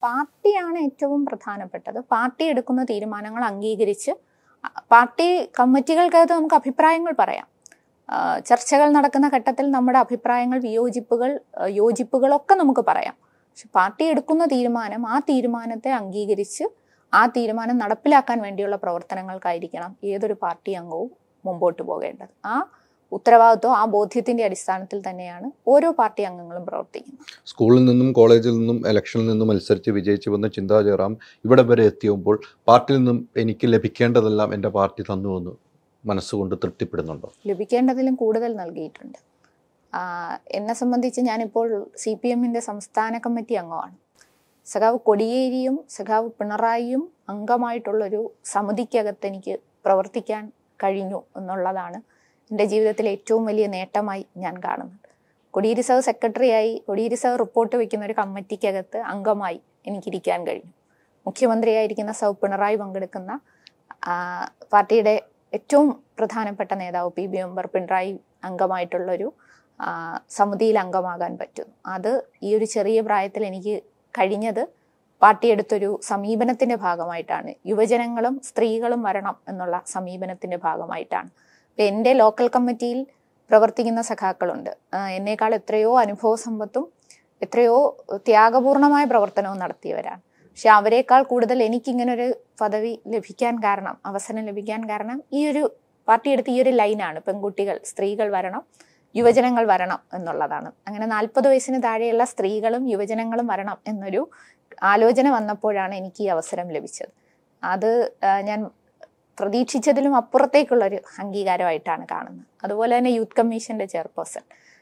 പാർട്ടിയാണ് ഏറ്റവും പ്രധാനപ്പെട്ടത് പാർട്ടി എടുക്കുന്ന തീരുമാനങ്ങൾ അംഗീകരിച്ച് അ- പാർട്ടി കമ്മിറ്റികൾക്കകത്ത് നമുക്ക് അഭിപ്രായങ്ങൾ പറയാം ആ, ചർച്ചകൾ നടക്കുന്ന ഘട്ടത്തിൽ നമ്മുടെ അഭിപ്രായങ്ങൾ വിയോജിപ്പുകൾ ആ, യോജിപ്പുകളൊക്കെ നമുക്ക് പറയാം പക്ഷെ പാർട്ടി എടുക്കുന്ന തീരുമാനം ആ തീരുമാനത്തെ അംഗീകരിച്ച് ആ തീരുമാനം നടപ്പിലാക്കാൻ വേണ്ടിയുള്ള പ്രവർത്തനങ്ങൾക്കായിരിക്കണം ഏതൊരു പാർട്ടി അംഗവും മുമ്പോട്ട് പോകേണ്ടത് ആ ഉത്തരവാദിത്വം ആ ബോധ്യത്തിന്റെ അടിസ്ഥാനത്തിൽ തന്നെയാണ് ഓരോ പാർട്ടി അംഗങ്ങളും പ്രവർത്തിക്കുന്നത് സ്കൂളിൽ നിന്നും കോളേജിൽ നിന്നും ഇലക്ഷനിൽ നിന്നും മത്സരിച്ച് വിജയിച്ചു വന്ന ചിന്താ ജയറാം ഇവിടെ വരെ എത്തിയുമ്പോൾ പാർട്ടിയിൽ നിന്നും എനിക്ക് ലഭിക്കേണ്ടതെല്ലാം എൻ്റെ പാർട്ടി തന്നുവെന്ന് മനസ്സുകൊണ്ട് തൃപ്തിപ്പെടുന്നുണ്ടോ ലഭിക്കേണ്ടതിലും കൂടുതൽ നൽകിയിട്ടുണ്ട് ആ, എന്നെ സംബന്ധിച്ച് ഞാനിപ്പോൾ സി പി എമ്മിൻ്റെ സംസ്ഥാന കമ്മിറ്റി അംഗമാണ് സഖാവ് കൊടിയേരിയും സഖാവ് പിണറായിയും അംഗമായിട്ടുള്ളൊരു സമിതിക്കകത്ത് എനിക്ക് പ്രവർത്തിക്കാൻ കഴിഞ്ഞു എന്നുള്ളതാണ് എൻ്റെ ജീവിതത്തിലെ ഏറ്റവും വലിയ നേട്ടമായി ഞാൻ കാണുന്നത് കൊടിയേരി സഹ സെക്രട്ടറിയായി കൊടിയേരി സഹ റിപ്പോർട്ട് വയ്ക്കുന്ന ഒരു കമ്മിറ്റിക്കകത്ത് അംഗമായി എനിക്കിരിക്കാൻ കഴിഞ്ഞു മുഖ്യമന്ത്രിയായിരിക്കുന്ന സൗ പിണറായി പങ്കെടുക്കുന്ന ആ, പാർട്ടിയുടെ ഏറ്റവും പ്രധാനപ്പെട്ട നേതാവ് പി ബി മെമ്പർ പിണറായി അംഗമായിട്ടുള്ളൊരു ആ, സമിതിയിൽ അംഗമാകാൻ പറ്റും അത് ഈ ഒരു ചെറിയ പ്രായത്തിൽ എനിക്ക് കഴിഞ്ഞത് പാർട്ടി എടുത്തൊരു സമീപനത്തിന്റെ ഭാഗമായിട്ടാണ് യുവജനങ്ങളും സ്ത്രീകളും വരണം എന്നുള്ള സമീപനത്തിന്റെ ഭാഗമായിട്ടാണ് ഇപ്പം എൻ്റെ ലോക്കൽ കമ്മിറ്റിയിൽ പ്രവർത്തിക്കുന്ന സഖാക്കളുണ്ട് ആ, എന്നേക്കാൾ എത്രയോ അനുഭവ സമ്പത്തും എത്രയോ ത്യാഗപൂർണമായ പ്രവർത്തനവും നടത്തിയവരാണ് പക്ഷെ അവരെക്കാൾ കൂടുതൽ എനിക്കിങ്ങനൊരു പദവി ലഭിക്കാൻ കാരണം അവസരം ലഭിക്കാൻ കാരണം ഈ ഒരു പാർട്ടി എടുത്ത ഈ ഒരു ലൈനാണ് പെൺകുട്ടികൾ സ്ത്രീകൾ വരണം യുവജനങ്ങൾ വരണം എന്നുള്ളതാണ് അങ്ങനെ നാൽപ്പത് വയസ്സിന് താഴെയുള്ള സ്ത്രീകളും യുവജനങ്ങളും വരണം എന്നൊരു ആലോചന വന്നപ്പോഴാണ് എനിക്ക് ഈ അവസരം ലഭിച്ചത് അത് ആ, ഞാൻ പ്രതീക്ഷിച്ചതിലും അപ്പുറത്തേക്കുള്ളൊരു അംഗീകാരമായിട്ടാണ് കാണുന്നത് അതുപോലെ തന്നെ യൂത്ത് കമ്മീഷന്റെ ചെയർപേഴ്സൺ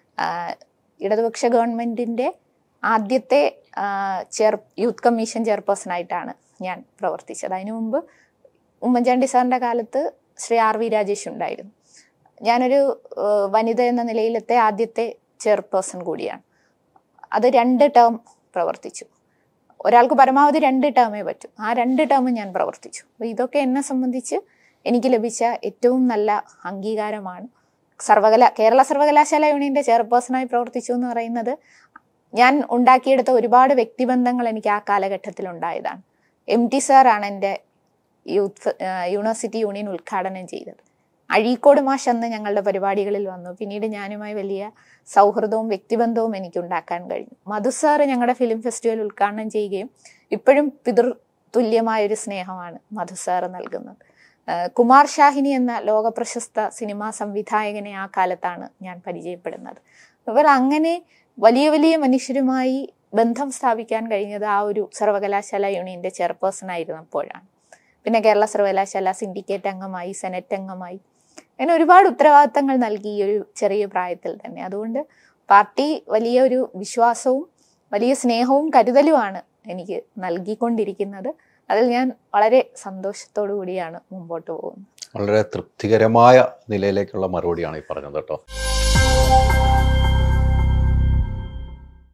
ഇടതുപക്ഷ ഗവൺമെന്റിന്റെ ആദ്യത്തെ ആ, ചെയർ യൂത്ത് കമ്മീഷൻ ചെയർപേഴ്സണായിട്ടാണ് ഞാൻ പ്രവർത്തിച്ചത് അതിനു മുമ്പ് ഉമ്മൻചാണ്ടി സാറിന്റെ കാലത്ത് ശ്രീ ആർ വി രാജേഷ് ഉണ്ടായിരുന്നു ഞാനൊരു ആ, വനിത എന്ന നിലയിലത്തെ ആദ്യത്തെ ചെയർപേഴ്സൺ കൂടിയാണ് അത് രണ്ട് ടേം പ്രവർത്തിച്ചു ഒരാൾക്ക് പരമാവധി രണ്ട് ടേമേ പറ്റൂ ആ രണ്ട് ടേമും ഞാൻ പ്രവർത്തിച്ചു അപ്പോൾ ഇതൊക്കെ എന്നെ സംബന്ധിച്ച് എനിക്ക് ലഭിച്ച ഏറ്റവും നല്ല അംഗീകാരമാണ് സർവകല കേരള സർവകലാശാല യൂണിയന്റെ ചെയർപേഴ്സണായി പ്രവർത്തിച്ചു എന്ന് പറയുന്നത് ഞാൻ ഉണ്ടാക്കിയെടുത്ത ഒരുപാട് വ്യക്തിബന്ധങ്ങൾ എനിക്ക് ആ കാലഘട്ടത്തിൽ ഉണ്ടായതാണ് എം ടി സാറാണ് എൻ്റെ യൂത്ത് ആ, യൂണിവേഴ്സിറ്റി യൂണിയൻ ഉദ്ഘാടനം ചെയ്തത് അഴീക്കോട് മാഷ് അന്ന് ഞങ്ങളുടെ പരിപാടികളിൽ വന്നു പിന്നീട് ഞാനുമായി വലിയ സൗഹൃദവും വ്യക്തിബന്ധവും എനിക്ക് ഉണ്ടാക്കാൻ കഴിഞ്ഞു മധു സാറ് ഞങ്ങളുടെ ഫിലിം ഫെസ്റ്റിവൽ ഉദ്ഘാടനം ചെയ്യുകയും ഇപ്പോഴും പിതൃ തുല്യമായൊരു സ്നേഹമാണ് മധു സാറ് നൽകുന്നത് ആ, കുമാർ ഷാഹിനി എന്ന ലോകപ്രശസ്ത സിനിമാ സംവിധായകനെ ആ കാലത്താണ് ഞാൻ പരിചയപ്പെടുന്നത് അപ്പോൾ അങ്ങനെ വലിയ വലിയ മനുഷ്യരുമായി ബന്ധം സ്ഥാപിക്കാൻ കഴിഞ്ഞത് ആ ഒരു സർവകലാശാല യൂണിയന്റെ ചെയർപേഴ്സൺ ആയിരുന്നപ്പോഴാണ് പിന്നെ കേരള സർവകലാശാല സിൻഡിക്കേറ്റ് അംഗമായി സെനറ്റ് അംഗമായി അങ്ങനെ ഒരുപാട് ഉത്തരവാദിത്തങ്ങൾ നൽകി ഈ ഒരു ചെറിയ പ്രായത്തിൽ തന്നെ അതുകൊണ്ട് പാർട്ടി വലിയ ഒരു വിശ്വാസവും വലിയ സ്നേഹവും കരുതലുമാണ് എനിക്ക് നൽകിക്കൊണ്ടിരിക്കുന്നത് അതിൽ ഞാൻ വളരെ സന്തോഷത്തോടു കൂടിയാണ് മുമ്പോട്ട് പോകുന്നത് വളരെ തൃപ്തികരമായ നിലയിലേക്കുള്ള മറുപടിയാണ് ഈ പറഞ്ഞത് കേട്ടോ